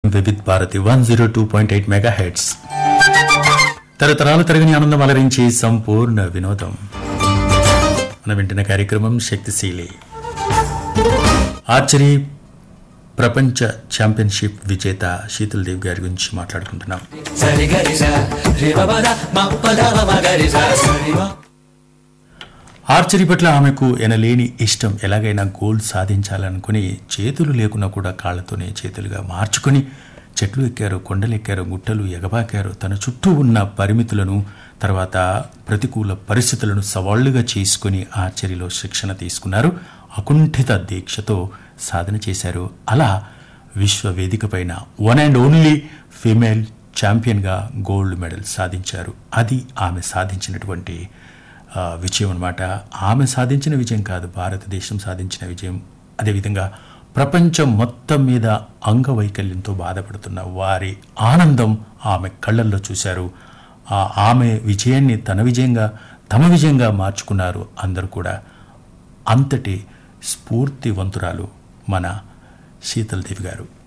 Vividh Bharati one zero two point eight megahertz తరతరాల తరగని ఆనందం అలరించి సంపూర్ణ వినోదం మన వింటున్న కార్యక్రమం శక్తిశీలి ఆర్చరీ ప్రపంచ ఛాంపియన్షిప్ విజేత శీతల్ దేవ్ గారి గురించి మాట్లాడుకుంటున్నాం సరి గరి స రి బ బ ద మ ప ద మ మ గరి స సరి మ ఆర్చరీ పట్ల ఆమెకు ఎనలేని ఇష్టం ఎలాగైనా గోల్ సాధించాలనుకుని చేతులు లేకున్నా కూడా కాళ్లతోనే చేతులుగా మార్చుకుని చెట్లు ఎక్కారు కొండలు ఎక్కారు గుట్టలు ఎగబాకారు తన చుట్టూ ఉన్న పరిమితులను తర్వాత ప్రతికూల పరిస్థితులను సవాళ్లుగా చేసుకుని ఆర్చరీలో శిక్షణ తీసుకున్నారు అకుంఠిత దీక్షతో సాధన చేశారు అలా విశ్వ వేదికపైన వన్ అండ్ ఓన్లీ ఫీమేల్ ఛాంపియన్గా గోల్డ్ మెడల్ సాధించారు అది ఆమె సాధించినటువంటి ఆ, విజయం అనమాట ఆమె సాధించిన విజయం కాదు భారతదేశం సాధించిన విజయం అదేవిధంగా ప్రపంచం మొత్తం మీద అంగవైకల్యంతో బాధపడుతున్న వారి ఆనందం ఆమె కళ్ళల్లో చూశారు ఆ ఆమె విజయాన్ని తన విజయంగా తమ విజయంగా మార్చుకున్నారు అందరూ కూడా అంతటి స్ఫూర్తివంతురాలు మన శీతల్ దేవి గారు